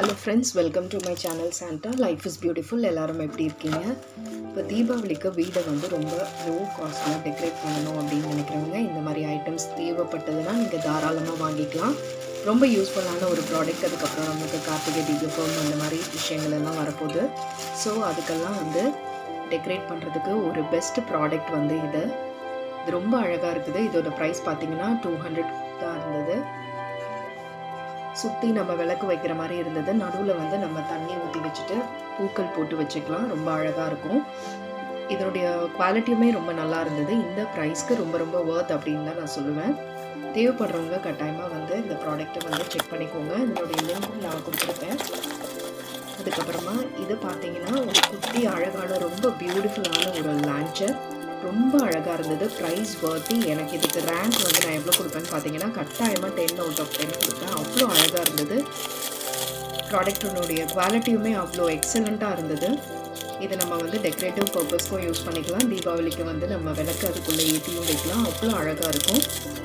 hello friends welcome to my channel Santa life is beautiful எல்லாரும் எப்படி இருக்கீங்க இப்போ தீபாவளிக்கு வீடை வந்து ரொம்ப லோ காஸ்ட்டில் டெக்கரேட் பண்ணணும் அப்படின்னு நினைக்கிறவங்க இந்த மாதிரி ஐட்டம்ஸ் தேவைப்பட்டதுன்னா நீங்கள் தாராளமாக வாங்கிக்கலாம் ரொம்ப யூஸ்ஃபுல்லான ஒரு ப்ராடக்ட் அதுக்கப்புறம் நமக்கு கார்த்திகை தீபம் அந்த மாதிரி விஷயங்கள் எல்லாம் வரப்போகுது ஸோ அதுக்கெல்லாம் வந்து டெக்கரேட் பண்ணுறதுக்கு ஒரு பெஸ்ட் ப்ராடக்ட் வந்து இது இது ரொம்ப அழகாக இருக்குது இதோட ப்ரைஸ் பார்த்தீங்கன்னா டூ ஹண்ட்ரட் தான் இருந்தது சுற்றி நம்ம விளக்கு வைக்கிற மாதிரி இருந்தது நடுவில் வந்து நம்ம தண்ணி ஊற்றி வச்சுட்டு பூக்கள் போட்டு வச்சுக்கலாம் ரொம்ப அழகாக இருக்கும் இதனுடைய குவாலிட்டியுமே ரொம்ப நல்லா இருந்தது இந்த ப்ரைஸ்க்கு ரொம்ப ரொம்ப ஒர்த் அப்படின்னு தான் நான் சொல்லுவேன் தேவைப்படுறவங்க கட்டாயமாக வந்து இந்த ப்ராடக்ட்டை வந்து செக் பண்ணிக்கோங்க இதனுடைய லிங்க்கும் நான் கொடுத்துருப்பேன் அதுக்கப்புறமா இது பார்த்தீங்கன்னா ஒரு குட்டி அழகான ரொம்ப பியூட்டிஃபுல்லான ஒரு லான்ச்சர் ரொம்ப அழகாக இருந்தது ப்ரைஸ் வர்த்தி எனக்கு இதுக்கு ரேங்க் வந்து நான் எவ்வளோ கொடுப்பேன்னு பார்த்தீங்கன்னா கட்டாயமாக டென் அவுட் ஆஃப் டென் கொடுப்பேன் அவ்வளோ அழகாக இருந்தது ப்ராடக்டினுடைய குவாலிட்டியுமே அவ்வளோ எக்ஸலண்ட்டாக இருந்தது இது நம்ம வந்து டெக்கரேட்டிவ் பர்பஸ்க்கும் யூஸ் பண்ணிக்கலாம் தீபாவளிக்கு வந்து நம்ம விளக்கு அதுக்குள்ளே ஏற்றியும் வைக்கலாம் அவ்வளோ அழகாக இருக்கும்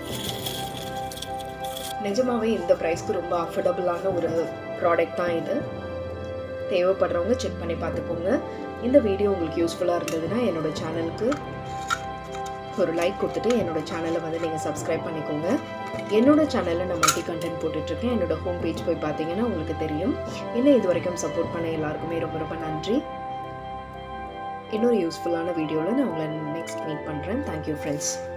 நிஜமாகவே இந்த ப்ரைஸ்க்கு ரொம்ப அஃபோர்டபுளான ஒரு ப்ராடக்ட் தான் இது தேவைப்படுறவங்க செக் பண்ணி பார்த்துக்கோங்க இந்த வீடியோ உங்களுக்கு யூஸ்ஃபுல்லாக இருந்ததுன்னா என்னோடய சேனலுக்கு ஒரு லைக் கொடுத்துட்டு என்னோடய சேனலை வந்து நீங்கள் சப்ஸ்கிரைப் பண்ணிக்கோங்க என்னோட சேனலில் நான் மல்டி கண்டென்ட் போட்டுட்ருக்கேன் என்னோட ஹோம் பேஜ் போய் பார்த்தீங்கன்னா உங்களுக்கு தெரியும் என்ன இது வரைக்கும் சப்போர்ட் பண்ண எல்லாருக்குமே ரொம்ப ரொம்ப நன்றி இன்னொரு யூஸ்ஃபுல்லான வீடியோவில் நான் உங்களை நெக்ஸ்ட் மீட் பண்ணுறேன் தேங்க்யூ ஃப்ரெண்ட்ஸ்